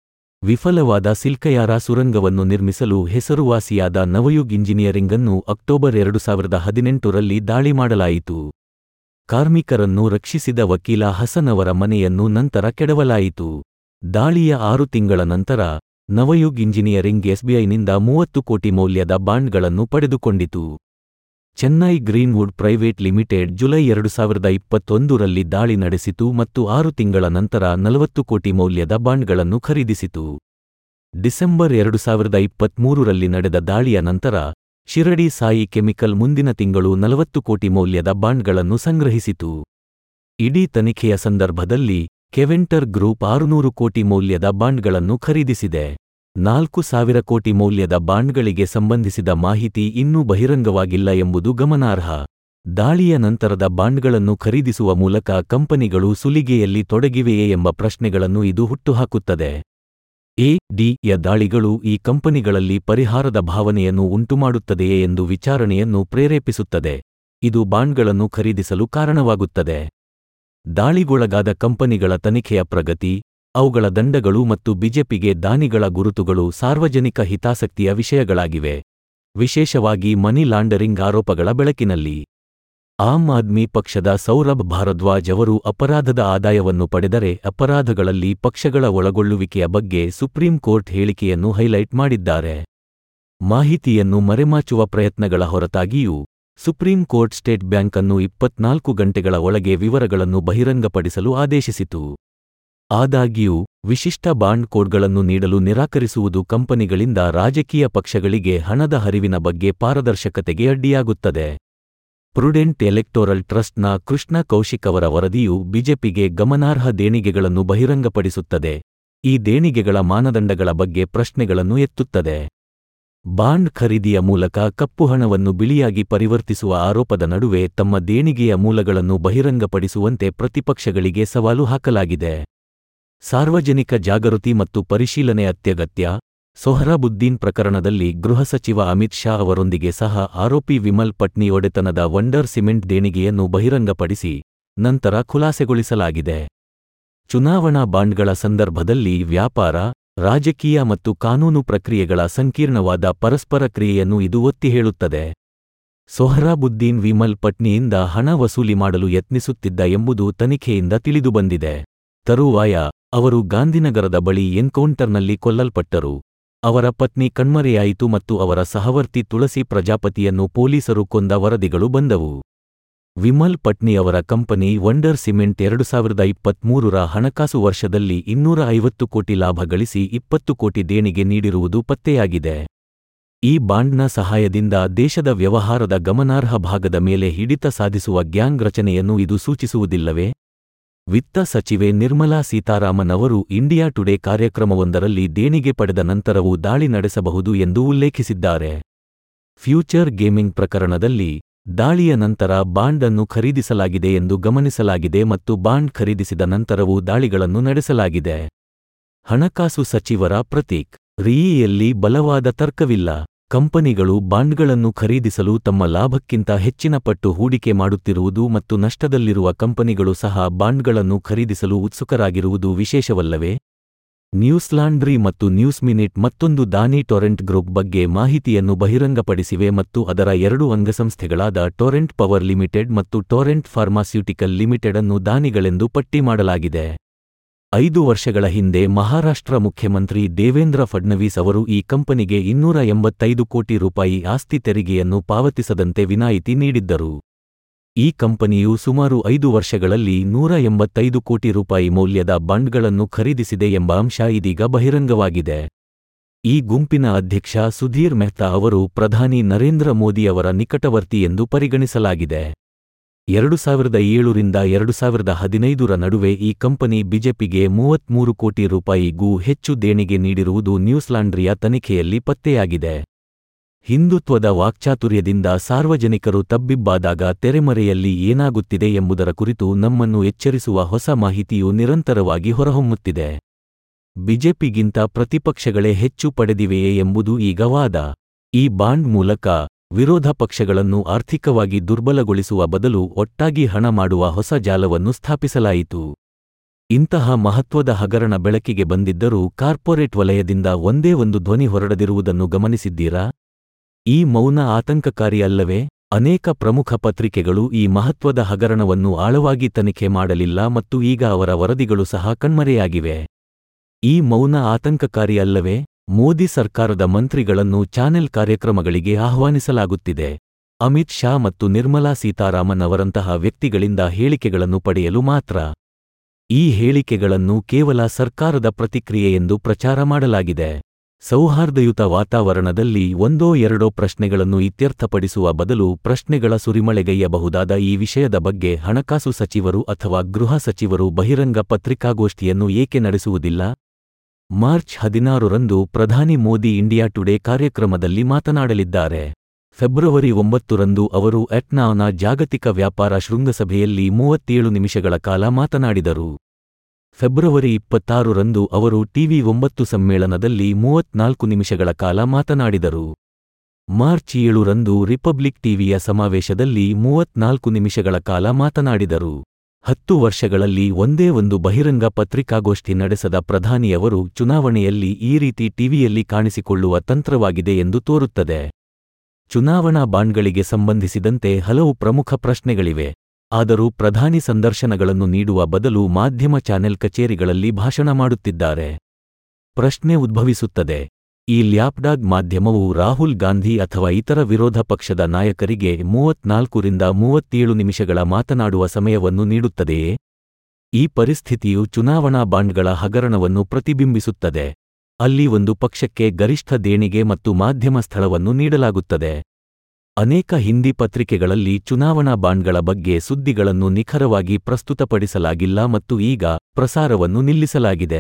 ವಿಫಲವಾದ ಸಿಲ್ಕಯಾರ ಸುರಂಗವನ್ನು ನಿರ್ಮಿಸಲು ಹೆಸರುವಾಸಿಯಾದ ನವಯುಗ್ ಇಂಜಿನಿಯರಿಂಗ್ ಅನ್ನು ಅಕ್ಟೋಬರ್ ಎರಡು ಸಾವಿರದ ಹದಿನೆಂಟರಲ್ಲಿ ದಾಳಿ ಮಾಡಲಾಯಿತು ಕಾರ್ಮಿಕರನ್ನು ರಕ್ಷಿಸಿದ ವಕೀಲ ಹಸನ್ ಅವರ ಮನೆಯನ್ನು ನಂತರ ಕೆಡವಲಾಯಿತು ದಾಳಿಯ ಆರು ತಿಂಗಳ ನಂತರ ನವಯುಗ್ ಇಂಜಿನಿಯರಿಂಗ್ ಎಸ್ಬಿಐನಿಂದ ಮೂವತ್ತು ಕೋಟಿ ಮೌಲ್ಯದ ಬಾಂಡ್ಗಳನ್ನು ಪಡೆದುಕೊಂಡಿತು Chennai greenwood private limited July ಎರಡು ಸಾವಿರದ ಇಪ್ಪತ್ತೊಂದರಲ್ಲಿ ದಾಳಿ ನಡೆಸಿತು ಮತ್ತು ಆರು ತಿಂಗಳ ನಂತರ ನಲವತ್ತು ಕೋಟಿ ಮೌಲ್ಯದ ಬಾಂಡ್ಗಳನ್ನು ಖರೀದಿಸಿತು ಡಿಸೆಂಬರ್ ಎರಡು ಸಾವಿರದ ಇಪ್ಪತ್ಮೂರರಲ್ಲಿ ನಡೆದ ದಾಳಿಯ ನಂತರ ಶಿರಡಿ ಸಾಯಿ ಕೆಮಿಕಲ್ ಮುಂದಿನ ತಿಂಗಳು ನಲವತ್ತು ಕೋಟಿ ಮೌಲ್ಯದ ಬಾಂಡ್ಗಳನ್ನು ಸಂಗ್ರಹಿಸಿತು ಇಡೀ ತನಿಖೆಯ ಸಂದರ್ಭದಲ್ಲಿ ಕೆವೆಂಟರ್ ಗ್ರೂಪ್ ಆರುನೂರು ಕೋಟಿ ಮೌಲ್ಯದ ಬಾಂಡ್ಗಳನ್ನು ಖರೀದಿಸಿದೆ ನಾಲ್ಕು ಸಾವಿರ ಕೋಟಿ ಮೌಲ್ಯದ ಬಾಂಡ್ಗಳಿಗೆ ಸಂಬಂಧಿಸಿದ ಮಾಹಿತಿ ಇನ್ನೂ ಬಹಿರಂಗವಾಗಿಲ್ಲ ಎಂಬುದು ಗಮನಾರ್ಹ ದಾಳಿಯ ನಂತರದ ಬಾಂಡ್ಗಳನ್ನು ಖರೀದಿಸುವ ಮೂಲಕ ಕಂಪನಿಗಳು ಸುಲಿಗೆಯಲ್ಲಿ ತೊಡಗಿವೆಯೇ ಎಂಬ ಪ್ರಶ್ನೆಗಳನ್ನು ಇದು ಹುಟ್ಟುಹಾಕುತ್ತದೆ ಎ ಡಿಯ ದಾಳಿಗಳು ಈ ಕಂಪನಿಗಳಲ್ಲಿ ಪರಿಹಾರದ ಭಾವನೆಯನ್ನು ಉಂಟುಮಾಡುತ್ತದೆಯೇ ಎಂದು ವಿಚಾರಣೆಯನ್ನು ಪ್ರೇರೇಪಿಸುತ್ತದೆ ಇದು ಬಾಂಡ್ಗಳನ್ನು ಖರೀದಿಸಲು ಕಾರಣವಾಗುತ್ತದೆ ದಾಳಿಗೊಳಗಾದ ಕಂಪನಿಗಳ ತನಿಖೆಯ ಪ್ರಗತಿ ಅವುಗಳ ದಂಡಗಳು ಮತ್ತು ಬಿಜೆಪಿಗೆ ದಾನಿಗಳ ಗುರುತುಗಳು ಸಾರ್ವಜನಿಕ ಹಿತಾಸಕ್ತಿಯ ವಿಷಯಗಳಾಗಿವೆ ವಿಶೇಷವಾಗಿ ಮನಿ ಲಾಂಡರಿಂಗ್ ಆರೋಪಗಳ ಬೆಳಕಿನಲ್ಲಿ ಆಮ್ ಆದ್ಮಿ ಪಕ್ಷದ ಸೌರಭ್ ಭಾರದ್ವಾಜ್ ಅವರು ಅಪರಾಧದ ಆದಾಯವನ್ನು ಪಡೆದರೆ ಅಪರಾಧಗಳಲ್ಲಿ ಪಕ್ಷಗಳ ಒಳಗೊಳ್ಳುವಿಕೆಯ ಬಗ್ಗೆ ಸುಪ್ರೀಂ ಕೋರ್ಟ್ ಹೇಳಿಕೆಯನ್ನು ಹೈಲೈಟ್ ಮಾಡಿದ್ದಾರೆ ಮಾಹಿತಿಯನ್ನು ಮರೆಮಾಚುವ ಪ್ರಯತ್ನಗಳ ಹೊರತಾಗಿಯೂ ಸುಪ್ರೀಂ ಕೋರ್ಟ್ ಸ್ಟೇಟ್ ಬ್ಯಾಂಕ್ ಅನ್ನು ಇಪ್ಪತ್ನಾಲ್ಕು ಗಂಟೆಗಳ ಒಳಗೆ ವಿವರಗಳನ್ನು ಬಹಿರಂಗಪಡಿಸಲು ಆದೇಶಿಸಿತು ಆದಾಗ್ಯೂ ವಿಶಿಷ್ಟ ಬಾಂಡ್ ಕೋಡ್ಗಳನ್ನು ನೀಡಲು ನಿರಾಕರಿಸುವುದು ಕಂಪನಿಗಳಿಂದ ರಾಜಕೀಯ ಪಕ್ಷಗಳಿಗೆ ಹಣದ ಹರಿವಿನ ಬಗ್ಗೆ ಪಾರದರ್ಶಕತೆಗೆ ಅಡ್ಡಿಯಾಗುತ್ತದೆ ಪ್ರುಡೆಂಟ್ ಎಲೆಕ್ಟೋರಲ್ ಟ್ರಸ್ಟ್ನ ಕೃಷ್ಣ ಕೌಶಿಕ್ ಅವರ ವರದಿಯು ಬಿಜೆಪಿಗೆ ಗಮನಾರ್ಹ ದೇಣಿಗೆಗಳನ್ನು ಬಹಿರಂಗಪಡಿಸುತ್ತದೆ ಈ ದೇಣಿಗೆಗಳ ಮಾನದಂಡಗಳ ಬಗ್ಗೆ ಪ್ರಶ್ನೆಗಳನ್ನು ಎತ್ತುತ್ತದೆ ಬಾಂಡ್ ಖರೀದಿಯ ಮೂಲಕ ಕಪ್ಪು ಹಣವನ್ನು ಬಿಳಿಯಾಗಿ ಪರಿವರ್ತಿಸುವ ಆರೋಪದ ನಡುವೆ ತಮ್ಮ ದೇಣಿಗೆಯ ಮೂಲಗಳನ್ನು ಬಹಿರಂಗಪಡಿಸುವಂತೆ ಪ್ರತಿಪಕ್ಷಗಳಿಗೆ ಸವಾಲು ಹಾಕಲಾಗಿದೆ ಸಾರ್ವಜನಿಕ ಜಾಗೃತಿ ಮತ್ತು ಪರಿಶೀಲನೆ ಅತ್ಯಗತ್ಯ ಸೊಹರಾಬುದ್ದೀನ್ ಪ್ರಕರಣದಲ್ಲಿ ಗೃಹ ಸಚಿವ ಅಮಿತ್ ಶಾ ಅವರೊಂದಿಗೆ ಸಹ ಆರೋಪಿ ವಿಮಲ್ ಪಟ್ನಿ ಒಡೆತನದ ವಂಡರ್ ಸಿಮೆಂಟ್ ದೇಣಿಗೆಯನ್ನು ಬಹಿರಂಗಪಡಿಸಿ ನಂತರ ಖುಲಾಸೆಗೊಳಿಸಲಾಗಿದೆ ಚುನಾವಣಾ ಬಾಂಡ್ಗಳ ಸಂದರ್ಭದಲ್ಲಿ ವ್ಯಾಪಾರ ರಾಜಕೀಯ ಮತ್ತು ಕಾನೂನು ಪ್ರಕ್ರಿಯೆಗಳ ಸಂಕೀರ್ಣವಾದ ಪರಸ್ಪರ ಕ್ರಿಯೆಯನ್ನು ಇದು ಒತ್ತಿ ಹೇಳುತ್ತದೆ ಸೊಹರಾಬುದ್ದೀನ್ ವಿಮಲ್ ಪಟ್ನಿಯಿಂದ ಹಣ ವಸೂಲಿ ಮಾಡಲು ಯತ್ನಿಸುತ್ತಿದ್ದ ಎಂಬುದು ತನಿಖೆಯಿಂದ ತಿಳಿದುಬಂದಿದೆ ತರುವಾಯ ಅವರು ಗಾಂಧಿನಗರದ ಬಳಿ ಎನ್ಕೌಂಟರ್ನಲ್ಲಿ ಕೊಲ್ಲಲ್ಪಟ್ಟರು ಅವರ ಪತ್ನಿ ಕಣ್ಮರೆಯಾಯಿತು ಮತ್ತು ಅವರ ಸಹವರ್ತಿ ತುಳಸಿ ಪ್ರಜಾಪತಿಯನ್ನು ಪೊಲೀಸರು ಕೊಂದ ವರದಿಗಳು ಬಂದವು ವಿಮಲ್ ಪಟ್ನಿ ಅವರ ಕಂಪನಿ ವಂಡರ್ ಸಿಮೆಂಟ್ ಎರಡು ಸಾವಿರದ ಇಪ್ಪತ್ಮೂರರ ಹಣಕಾಸು ವರ್ಷದಲ್ಲಿ ಇನ್ನೂರ ಐವತ್ತು ಕೋಟಿ ಲಾಭ ಗಳಿಸಿ ಇಪ್ಪತ್ತು ಕೋಟಿ ದೇಣಿಗೆ ನೀಡಿರುವುದು ಪತ್ತೆಯಾಗಿದೆ ಈ ಬಾಂಡ್ನ ಸಹಾಯದಿಂದ ದೇಶದ ವ್ಯವಹಾರದ ಗಮನಾರ್ಹ ಭಾಗದ ಮೇಲೆ ಹಿಡಿತ ಸಾಧಿಸುವ ಗ್ಯಾಂಗ್ ರಚನೆಯನ್ನು ಇದು ಸೂಚಿಸುವುದಿಲ್ಲವೇ ವಿತ್ತ ಸಚಿವೆ ನಿರ್ಮಲಾ ಸೀತಾರಾಮನ್ ಅವರು ಇಂಡಿಯಾ ಟುಡೇ ಕಾರ್ಯಕ್ರಮವೊಂದರಲ್ಲಿ ದೇಣಿಗೆ ಪಡೆದ ನಂತರವೂ ದಾಳಿ ನಡೆಸಬಹುದು ಎಂದು ಉಲ್ಲೇಖಿಸಿದ್ದಾರೆ ಫ್ಯೂಚರ್ ಗೇಮಿಂಗ್ ಪ್ರಕರಣದಲ್ಲಿ ದಾಳಿಯ ನಂತರ ಬಾಂಡ್ ಅನ್ನು ಖರೀದಿಸಲಾಗಿದೆ ಎಂದು ಗಮನಿಸಲಾಗಿದೆ ಮತ್ತು ಬಾಂಡ್ ಖರೀದಿಸಿದ ನಂತರವೂ ದಾಳಿಗಳನ್ನು ನಡೆಸಲಾಗಿದೆ ಹಣಕಾಸು ಸಚಿವರ ಪ್ರತೀಕ್ ರೀಯಿಯಲ್ಲಿ ಬಲವಾದ ತರ್ಕವಿಲ್ಲ ಕಂಪನಿಗಳು ಬಾಂಡ್ಗಳನ್ನು ಖರೀದಿಸಲು ತಮ್ಮ ಲಾಭಕ್ಕಿಂತ ಹೆಚ್ಚಿನ ಪಟ್ಟು ಹೂಡಿಕೆ ಮಾಡುತ್ತಿರುವುದು ಮತ್ತು ನಷ್ಟದಲ್ಲಿರುವ ಕಂಪನಿಗಳು ಸಹ ಬಾಂಡ್ಗಳನ್ನು ಖರೀದಿಸಲು ಉತ್ಸುಕರಾಗಿರುವುದು ವಿಶೇಷವಲ್ಲವೇ ನ್ಯೂಸ್ ಲಾಂಡ್ರಿ ಮತ್ತು ನ್ಯೂಸ್ ಮಿನಿಟ್ ಮತ್ತೊಂದು ದಾನಿ ಟೊರೆಂಟ್ ಗ್ರೂಪ್ ಬಗ್ಗೆ ಮಾಹಿತಿಯನ್ನು ಬಹಿರಂಗಪಡಿಸಿವೆ ಮತ್ತು ಅದರ ಎರಡು ಅಂಗಸಂಸ್ಥೆಗಳಾದ ಟೊರೆಂಟ್ ಪವರ್ ಲಿಮಿಟೆಡ್ ಮತ್ತು ಟೊರೆಂಟ್ ಫಾರ್ಮಾಸ್ಯೂಟಿಕಲ್ ಲಿಮಿಟೆಡ್ ಅನ್ನು ದಾನಿಗಳೆಂದು ಪಟ್ಟಿ ಮಾಡಲಾಗಿದೆ ಐದು ವರ್ಷಗಳ ಹಿಂದೆ ಮಹಾರಾಷ್ಟ್ರ ಮುಖ್ಯಮಂತ್ರಿ ದೇವೇಂದ್ರ ಫಡ್ನವೀಸ್ ಅವರು ಈ ಕಂಪನಿಗೆ ಇನ್ನೂರ ಎಂಬತ್ತೈದು ಕೋಟಿ ರೂಪಾಯಿ ಆಸ್ತಿ ತೆರಿಗೆಯನ್ನು ಪಾವತಿಸದಂತೆ ವಿನಾಯಿತಿ ನೀಡಿದ್ದರು ಈ ಕಂಪನಿಯು ಸುಮಾರು ಐದು ವರ್ಷಗಳಲ್ಲಿ ನೂರ ಎಂಬತ್ತೈದು ಕೋಟಿ ರೂಪಾಯಿ ಮೌಲ್ಯದ ಬಾಂಡ್ಗಳನ್ನು ಖರೀದಿಸಿದೆ ಎಂಬ ಅಂಶ ಇದೀಗ ಬಹಿರಂಗವಾಗಿದೆ ಈ ಗುಂಪಿನ ಅಧ್ಯಕ್ಷ ಸುಧೀರ್ ಮೆಹ್ತಾ ಅವರು ಪ್ರಧಾನಿ ನರೇಂದ್ರ ಮೋದಿ ಅವರ ನಿಕಟವರ್ತಿ ಎಂದು ಪರಿಗಣಿಸಲಾಗಿದೆ ಎರಡು ಸಾವಿರದ ಏಳರಿಂದ ಎರಡು ಸಾವಿರದ ಹದಿನೈದರ ನಡುವೆ ಈ ಕಂಪನಿ ಬಿಜೆಪಿಗೆ ಮೂವತ್ಮೂರು ಕೋಟಿ ರೂಪಾಯಿಗೂ ಹೆಚ್ಚು ದೇಣಿಗೆ ನೀಡಿರುವುದು ನ್ಯೂಸ್ ಲಾಂಡ್ರಿಯ ತನಿಖೆಯಲ್ಲಿ ಪತ್ತೆಯಾಗಿದೆ ಹಿಂದುತ್ವದ ವಾಕ್ಚಾತುರ್ಯದಿಂದ ಸಾರ್ವಜನಿಕರು ತಬ್ಬಿಬ್ಬಾದಾಗ ತೆರೆಮರೆಯಲ್ಲಿ ಏನಾಗುತ್ತಿದೆ ಎಂಬುದರ ಕುರಿತು ನಮ್ಮನ್ನು ಎಚ್ಚರಿಸುವ ಹೊಸ ಮಾಹಿತಿಯು ನಿರಂತರವಾಗಿ ಹೊರಹೊಮ್ಮುತ್ತಿದೆ ಬಿಜೆಪಿಗಿಂತ ಪ್ರತಿಪಕ್ಷಗಳೇ ಹೆಚ್ಚು ಪಡೆದಿವೆಯೇ ಎಂಬುದು ಈಗ ವಾದ ಈ ಬಾಂಡ್ ಮೂಲಕ ವಿರೋಧ ಪಕ್ಷಗಳನ್ನು ಆರ್ಥಿಕವಾಗಿ ದುರ್ಬಲಗೊಳಿಸುವ ಬದಲು ಒಟ್ಟಾಗಿ ಹಣ ಮಾಡುವ ಹೊಸ ಜಾಲವನ್ನು ಸ್ಥಾಪಿಸಲಾಯಿತು ಇಂತಹ ಮಹತ್ವದ ಹಗರಣ ಬೆಳಕಿಗೆ ಬಂದಿದ್ದರೂ ಕಾರ್ಪೊರೇಟ್ ವಲಯದಿಂದ ಒಂದೇ ಒಂದು ಧ್ವನಿ ಹೊರಡದಿರುವುದನ್ನು ಗಮನಿಸಿದ್ದೀರಾ ಈ ಮೌನ ಆತಂಕಕಾರಿ ಅಲ್ಲವೇ ಅನೇಕ ಪ್ರಮುಖ ಪತ್ರಿಕೆಗಳು ಈ ಮಹತ್ವದ ಹಗರಣವನ್ನು ಆಳವಾಗಿ ತನಿಖೆ ಮಾಡಲಿಲ್ಲ ಮತ್ತು ಈಗ ಅವರ ವರದಿಗಳು ಸಹ ಕಣ್ಮರೆಯಾಗಿವೆ ಈ ಮೌನ ಆತಂಕಕಾರಿ ಅಲ್ಲವೇ ಮೋದಿ ಸರ್ಕಾರದ ಮಂತ್ರಿಗಳನ್ನು ಚಾನೆಲ್ ಕಾರ್ಯಕ್ರಮಗಳಿಗೆ ಆಹ್ವಾನಿಸಲಾಗುತ್ತಿದೆ ಅಮಿತ್ ಶಾ ಮತ್ತು ನಿರ್ಮಲಾ ಸೀತಾರಾಮನ್ ಅವರಂತಹ ವ್ಯಕ್ತಿಗಳಿಂದ ಹೇಳಿಕೆಗಳನ್ನು ಪಡೆಯಲು ಮಾತ್ರ ಈ ಹೇಳಿಕೆಗಳನ್ನು ಕೇವಲ ಸರ್ಕಾರದ ಪ್ರತಿಕ್ರಿಯೆ ಎಂದು ಪ್ರಚಾರ ಮಾಡಲಾಗಿದೆ ಸೌಹಾರ್ದಯುತ ವಾತಾವರಣದಲ್ಲಿ ಒಂದೋ ಎರಡೋ ಪ್ರಶ್ನೆಗಳನ್ನು ಇತ್ಯರ್ಥಪಡಿಸುವ ಬದಲು ಪ್ರಶ್ನೆಗಳ ಸುರಿಮಳೆಗೈಯಬಹುದಾದ ಈ ವಿಷಯದ ಬಗ್ಗೆ ಹಣಕಾಸು ಸಚಿವರು ಅಥವಾ ಗೃಹ ಸಚಿವರು ಬಹಿರಂಗ ಪತ್ರಿಕಾಗೋಷ್ಠಿಯನ್ನು ಏಕೆ ನಡೆಸುವುದಿಲ್ಲ ಮಾರ್ಚ್ ಹದಿನಾರರಂದು ಪ್ರಧಾನಿ ಮೋದಿ ಇಂಡಿಯಾ ಟುಡೇ ಕಾರ್ಯಕ್ರಮದಲ್ಲಿ ಮಾತನಾಡಲಿದ್ದಾರೆ ಫೆಬ್ರವರಿ ಒಂಬತ್ತರಂದು ಅವರು ಎಟ್ನಾನ ಜಾಗತಿಕ ವ್ಯಾಪಾರ ಶೃಂಗಸಭೆಯಲ್ಲಿ ಮೂವತ್ತೇಳು ನಿಮಿಷಗಳ ಕಾಲ ಮಾತನಾಡಿದರು ಫೆಬ್ರವರಿ ಇಪ್ಪತ್ತಾರರಂದು ಅವರು ಟಿವಿ ಒಂಬತ್ತು ಸಮ್ಮೇಳನದಲ್ಲಿ ಮೂವತ್ನಾಲ್ಕು ನಿಮಿಷಗಳ ಕಾಲ ಮಾತನಾಡಿದರು ಮಾರ್ಚ್ ಏಳರಂದು ರಿಪಬ್ಲಿಕ್ ಟಿವಿಯ ಸಮಾವೇಶದಲ್ಲಿ ಮೂವತ್ನಾಲ್ಕು ನಿಮಿಷಗಳ ಕಾಲ ಮಾತನಾಡಿದರು ಹತ್ತು ವರ್ಷಗಳಲ್ಲಿ ಒಂದೇ ಒಂದು ಬಹಿರಂಗ ಪತ್ರಿಕಾಗೋಷ್ಠಿ ನಡೆಸದ ಪ್ರಧಾನಿಯವರು ಚುನಾವಣೆಯಲ್ಲಿ ಈ ರೀತಿ ಟಿವಿಯಲ್ಲಿ ಕಾಣಿಸಿಕೊಳ್ಳುವ ತಂತ್ರವಾಗಿದೆ ಎಂದು ತೋರುತ್ತದೆ ಚುನಾವಣಾ ಬಾಂಡ್ಗಳಿಗೆ ಸಂಬಂಧಿಸಿದಂತೆ ಹಲವು ಪ್ರಮುಖ ಪ್ರಶ್ನೆಗಳಿವೆ ಆದರೂ ಪ್ರಧಾನಿ ಸಂದರ್ಶನಗಳನ್ನು ನೀಡುವ ಬದಲು ಮಾಧ್ಯಮ ಚಾನೆಲ್ ಕಚೇರಿಗಳಲ್ಲಿ ಭಾಷಣ ಮಾಡುತ್ತಿದ್ದಾರೆ ಪ್ರಶ್ನೆ ಉದ್ಭವಿಸುತ್ತದೆ ಈ ಲ್ಯಾಪ್ಡಾಗ್ ಮಾಧ್ಯಮವು ರಾಹುಲ್ ಗಾಂಧಿ ಅಥವಾ ಇತರ ವಿರೋಧ ಪಕ್ಷದ ನಾಯಕರಿಗೆ ಮೂವತ್ನಾಲ್ಕರಿಂದ ಮೂವತ್ತೇಳು ನಿಮಿಷಗಳ ಮಾತನಾಡುವ ಸಮಯವನ್ನು ನೀಡುತ್ತದೆಯೇ ಈ ಪರಿಸ್ಥಿತಿಯು ಚುನಾವಣಾ ಬಾಂಡ್ಗಳ ಹಗರಣವನ್ನು ಪ್ರತಿಬಿಂಬಿಸುತ್ತದೆ ಅಲ್ಲಿ ಒಂದು ಪಕ್ಷಕ್ಕೆ ಗರಿಷ್ಠ ದೇಣಿಗೆ ಮತ್ತು ಮಾಧ್ಯಮ ಸ್ಥಳವನ್ನು ನೀಡಲಾಗುತ್ತದೆ ಅನೇಕ ಹಿಂದಿ ಪತ್ರಿಕೆಗಳಲ್ಲಿ ಚುನಾವಣಾ ಬಾಂಡ್ಗಳ ಬಗ್ಗೆ ಸುದ್ದಿಗಳನ್ನು ನಿಖರವಾಗಿ ಪ್ರಸ್ತುತಪಡಿಸಲಾಗಿಲ್ಲ ಮತ್ತು ಈಗ ಪ್ರಸಾರವನ್ನು ನಿಲ್ಲಿಸಲಾಗಿದೆ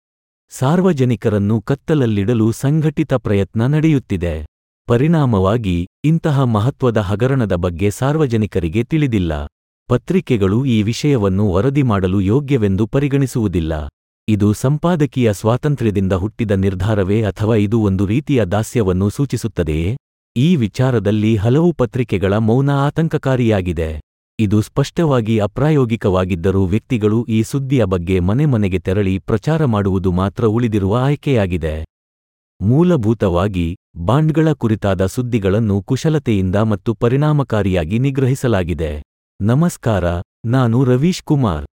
ಸಾರ್ವಜನಿಕರನ್ನು ಕತ್ತಲಲ್ಲಿಡಲು ಸಂಘಟಿತ ಪ್ರಯತ್ನ ನಡೆಯುತ್ತಿದೆ ಪರಿಣಾಮವಾಗಿ ಇಂತಹ ಮಹತ್ವದ ಹಗರಣದ ಬಗ್ಗೆ ಸಾರ್ವಜನಿಕರಿಗೆ ತಿಳಿದಿಲ್ಲ ಪತ್ರಿಕೆಗಳು ಈ ವಿಷಯವನ್ನು ವರದಿ ಮಾಡಲು ಯೋಗ್ಯವೆಂದು ಪರಿಗಣಿಸುವುದಿಲ್ಲ ಇದು ಸಂಪಾದಕೀಯ ಸ್ವಾತಂತ್ರ್ಯದಿಂದ ಹುಟ್ಟಿದ ನಿರ್ಧಾರವೇ ಅಥವಾ ಇದು ಒಂದು ರೀತಿಯ ದಾಸ್ಯವನ್ನು ಸೂಚಿಸುತ್ತದೆಯೇ ಈ ವಿಚಾರದಲ್ಲಿ ಹಲವು ಪತ್ರಿಕೆಗಳ ಮೌನ ಆತಂಕಕಾರಿಯಾಗಿದೆ ಇದು ಸ್ಪಷ್ಟವಾಗಿ ಅಪ್ರಾಯೋಗಿಕವಾಗಿದ್ದರೂ ವ್ಯಕ್ತಿಗಳು ಈ ಸುದ್ದಿಯ ಬಗ್ಗೆ ಮನೆ ಮನೆಗೆ ತೆರಳಿ ಪ್ರಚಾರ ಮಾಡುವುದು ಮಾತ್ರ ಉಳಿದಿರುವ ಆಯ್ಕೆಯಾಗಿದೆ ಮೂಲಭೂತವಾಗಿ ಬಾಂಡ್ಗಳ ಕುರಿತಾದ ಸುದ್ದಿಗಳನ್ನು ಕುಶಲತೆಯಿಂದ ಮತ್ತು ಪರಿಣಾಮಕಾರಿಯಾಗಿ ನಿಗ್ರಹಿಸಲಾಗಿದೆ ನಮಸ್ಕಾರ ನಾನು ರವೀಶ್ ಕುಮಾರ್